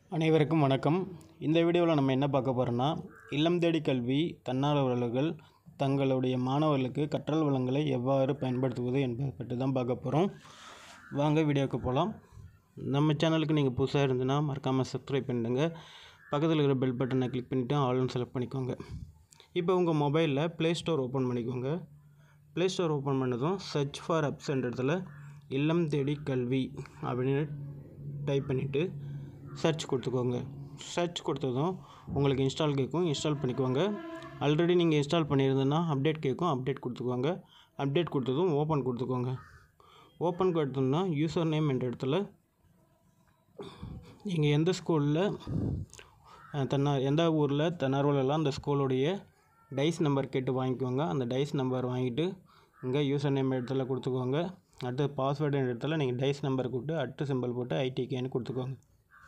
அனைவருக்கும் வணக்கம் இந்த வீடியோவில் நம்ம என்ன பார்க்க போகிறோன்னா இல்லம் தேடி கல்வி தன்னார்வலர்கள் தங்களுடைய மாணவர்களுக்கு கற்றல் வளங்களை எவ்வாறு பயன்படுத்துவது என்பதை பற்றி தான் பார்க்க போகிறோம் வாங்க வீடியோவுக்கு போகலாம் நம்ம சேனலுக்கு நீங்கள் புதுசாக இருந்துன்னா மறக்காமல் சப்ஸ்கிரைப் பண்ணிடுங்க பக்கத்தில் இருக்கிற பெல் பட்டனை கிளிக் பண்ணிவிட்டு ஆல்னு செலக்ட் பண்ணிக்கோங்க இப்போ உங்கள் மொபைலில் ப்ளே ஸ்டோர் ஓப்பன் பண்ணிக்கோங்க ப்ளே ஸ்டோர் ஓப்பன் பண்ணதும் சர்ச் ஃபார் அப்ஸ்ன்ற இடத்துல இல்லம் தேடி கல்வி அப்படின்னு டைப் பண்ணிவிட்டு சர்ச் கொடுத்துக்கோங்க சர்ச் கொடுத்ததும் உங்களுக்கு இன்ஸ்டால் கேட்கும் இன்ஸ்டால் பண்ணிக்கோங்க ஆல்ரெடி நீங்கள் இன்ஸ்டால் பண்ணியிருந்தேன்னா அப்டேட் கேட்கும் அப்டேட் கொடுத்துக்கோங்க அப்டேட் கொடுத்ததும் ஓப்பன் கொடுத்துக்கோங்க ஓப்பன் கொடுத்தோம்னா யூசர் நேம் என்ற இடத்துல நீங்கள் எந்த ஸ்கூலில் தன்னா எந்த ஊரில் தன்னார்வலெல்லாம் அந்த ஸ்கூலுடைய டைஸ் நம்பர் கேட்டு வாங்கிக்கோங்க அந்த டைஸ் நம்பர் வாங்கிட்டு இங்கே யூசர் நேம் இடத்துல கொடுத்துக்கோங்க அடுத்து பாஸ்வேர்டு இடத்துல நீங்கள் டைஸ் நம்பர் கொடுத்து அட்டு சிம்பிள் போட்டு ஐடிகேன்னு கொடுத்துக்கோங்க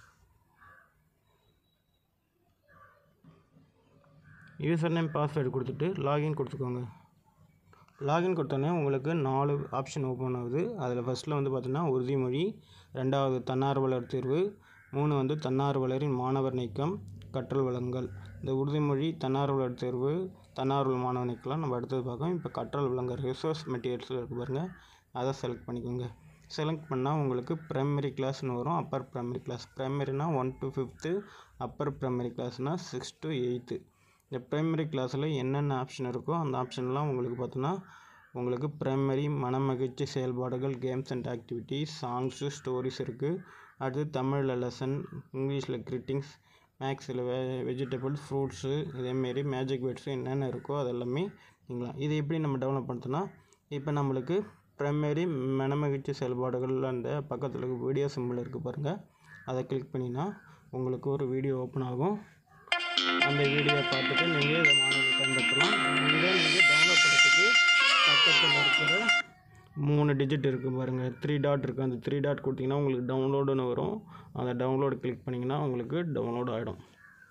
யூசர் நேம் பாஸ்வேர்டு கொடுத்துட்டு லாகின் கொடுத்துக்கோங்க லாகின் கொடுத்தோன்னே உங்களுக்கு நாலு ஆப்ஷன் ஓப்பன் ஆகுது அதில் ஃபஸ்ட்டில் வந்து பார்த்தீங்கன்னா உறுதிமொழி ரெண்டாவது தன்னார்வலர் தேர்வு மூணு வந்து தன்னார்வலரின் மாணவர் நீக்கம் கற்றல் வளங்கள் இந்த உறுதிமொழி தன்னார்வலர் தேர்வு தன்னார்வலர் மாணவர் நீக்கலாம் நம்ம அடுத்தது பார்க்கோம் இப்போ கற்றல் வளங்கள் ரிசோர்ஸ் மெட்டீரியல்ஸில் இருக்கு பாருங்கள் அதை செலக்ட் பண்ணிக்கோங்க செலக்ட் பண்ணால் உங்களுக்கு ப்ரைமரி கிளாஸ்னு வரும் அப்பர் ப்ரைமரி கிளாஸ் ப்ரைமரினா one to fifth upper primary கிளாஸ்னால் சிக்ஸ் டு எயித்து இந்த ப்ரைமரி கிளாஸில் என்னென்ன ஆப்ஷன் இருக்கோ அந்த ஆப்ஷன்லாம் உங்களுக்கு பார்த்தோன்னா உங்களுக்கு ப்ரைமரி மனமகிழ்ச்சி செயல்பாடுகள் games and activities songs stories இருக்குது அடுத்து தமிழில் லெசன் இங்கிலீஷில் கிரிட்டிங்ஸ் மேக்ஸில் வெ வெஜிடபிள்ஸ் ஃப்ரூட்ஸு இதேமாரி மேஜிக் வேர்ட்ஸு என்னென்ன இருக்கோ அதெல்லாமே நீங்களா இது எப்படி நம்ம டெவலப் பண்ணுறதுனா இப்போ நம்மளுக்கு ப்ரைமரி மனமகிழ்ச்சி செயல்பாடுகள் அந்த பக்கத்தில் வீடியோ சிம்பிள் இருக்குது பாருங்கள் அதை கிளிக் பண்ணினா உங்களுக்கு ஒரு வீடியோ ஓப்பன் ஆகும் அந்த வீடியோ பார்த்துட்டு நீங்கள் இதை மாணவர்கள் பயன்படுத்தலாம் இதை நீங்கள் டவுன்லோட் பண்ணுறதுக்கு பக்கத்தில் இருக்கிற மூணு டிஜிட் இருக்குது பாருங்கள் த்ரீ டாட் இருக்குது அந்த த்ரீ டாட் கொடுத்தீங்கன்னா உங்களுக்கு டவுன்லோடுன்னு வரும் அந்த டவுன்லோடு கிளிக் பண்ணிங்கன்னா உங்களுக்கு டவுன்லோட் ஆகிடும்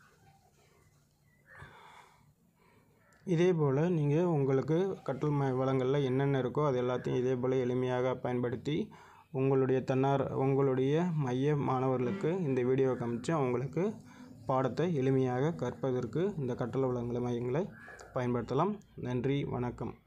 இதே போல் நீங்கள் உங்களுக்கு கற்றல் ம வளங்களில் என்னென்ன இருக்கோ அது எல்லாத்தையும் இதே போல் எளிமையாக பயன்படுத்தி உங்களுடைய தன்னார் உங்களுடைய மைய மாணவர்களுக்கு இந்த வீடியோவை காமிச்சு அவங்களுக்கு பாடத்தை எளிமையாக கற்பதற்கு இந்த கற்றல் வளங்களை மையங்களை பயன்படுத்தலாம் நன்றி வணக்கம்